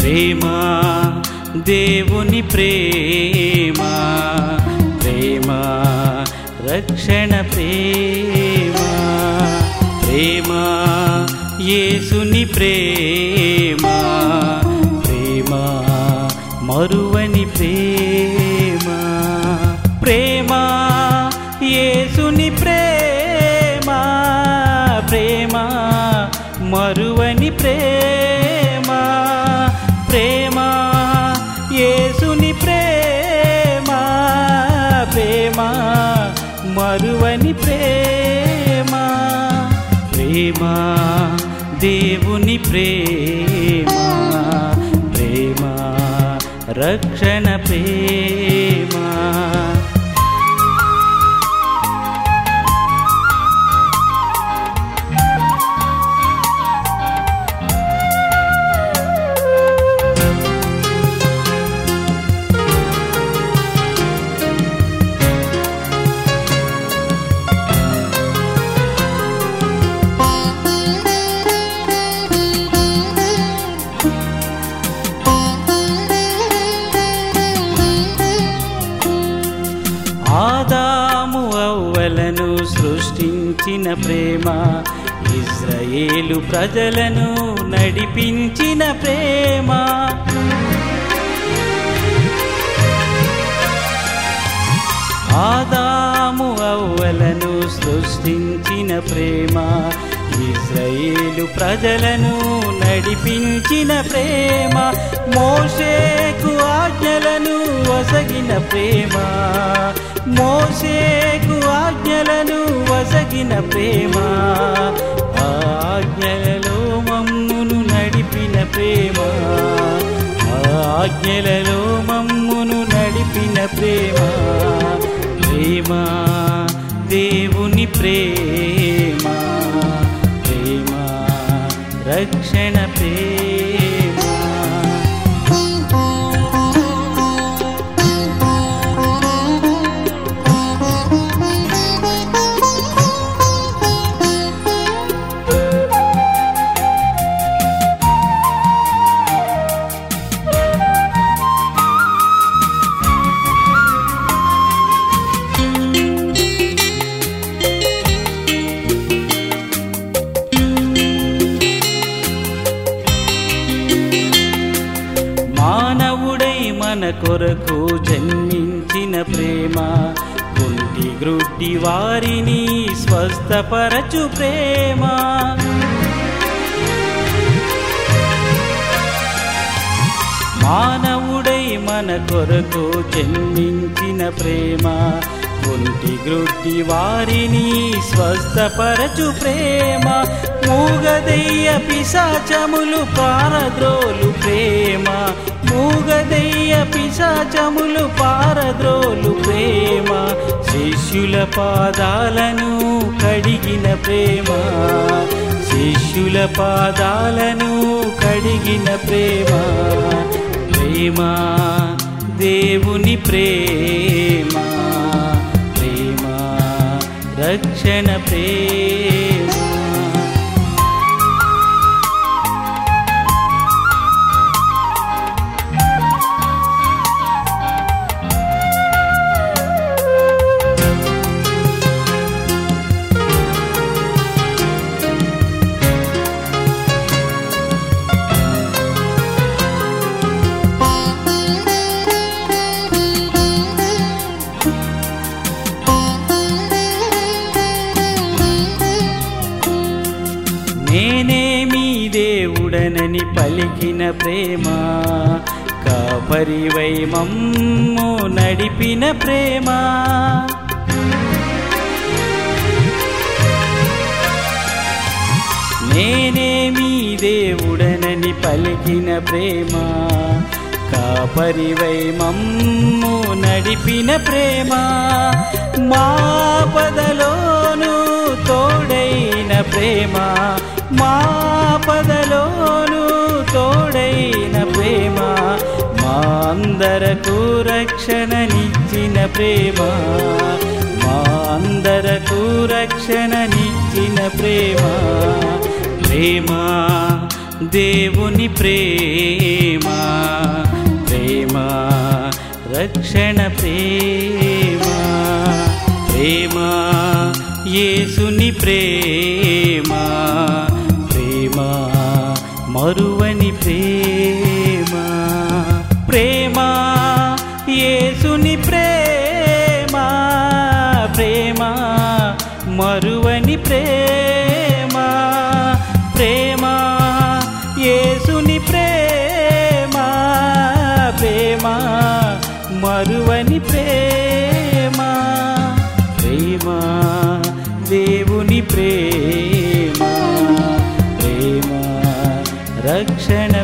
ప్రేమ దేవుని ప్రేమ ప్రేమ రక్షణ ప్రేమ ప్రేమ యేసుని ప్రేమ ప్రేమ మరువని ప్రేమ ప్రేమ యేసుని ప్రేమ ప్రేమ మరువని ప్రేమ ప్రేమ యేసుని ప్రేమ ప్రేమ మరువని ప్రేమ ప్రేమ దేవుని ప్రేమ ప్రేమ రక్షణ ప్రేమ ఆదాము అవ్వలను సృష్టించిన ప్రేమ ఇజ్రాయేలు ప్రజలను నడిపించిన ప్రేమ ఆదాము అవ్వలను సృష్టించిన ప్రేమ ఇజ్రాయేలు ప్రజలను నడిపించిన ప్రేమ మోషేకు ఆజ్ఞలను వసగిన ప్రేమ మోషేకు ఆజ్ఞలను వసగిన ప్రేమ ఆ ఆజ్ఞలలో మమ్మును నడిపిన ప్రేమ ఆ ఆజ్ఞలలో మమ్మును నడిపిన ప్రేమ ప్రేమ దేవుని ప్రేమ ప్రేమ రక్షణ ప్రేమ మానవుడై మన కొరకు జన్మించిన ప్రేమ గుంటి గ్రుడ్డి వారిని స్వస్థపరచు ప్రేమ మానవుడై మన కొరకు జన్మించిన ప్రేమ గుంటి గ్రుడ్డి వారిని స్వస్థపరచు ప్రేమ మూగదయ్య పిశాచములు పారద్రోలు ప్రేమ మూగదయ్య పిశాచములు పారద్రోలు ప్రేమ శిష్యుల పాదాలను కడిగిన ప్రేమ శిష్యుల పాదాలను కడిగిన ప్రేమ ప్రేమ దేవుని ప్రేమ ప్రేమ రక్షణ ప్రేమ నేనే మీ దేవుడనని పలికిన ప్రేమ కాపరివై మమ్ము నడిపిన ప్రేమ నేనే మీ దేవుడనని పలికిన ప్రేమ కాపరివై మమ్ము నడిపిన ప్రేమ మా పదలోను తోడైన ప్రేమ మా పదలోను తోడైన ప్రేమ మా అందరకు రక్షణనిచ్చిన ప్రేమ మా అందరకు రక్షణనిచ్చిన ప్రేమ ప్రేమ దేవుని ప్రేమ ప్రేమ రక్షణ ప్రేమ ప్రేమ యేసుని ప్రేమ ప్రేమ మరువని ప్రేమ ప్రేమ యేసుని ప్రేమ ప్రేమ మరువని ప్రేమ ప్రేమ యేసుని ప్రేమ ప్రేమ మరువని ప్రేమ ప్రేమ దేవుని ప్రేమ ప్రేమ రక్షణ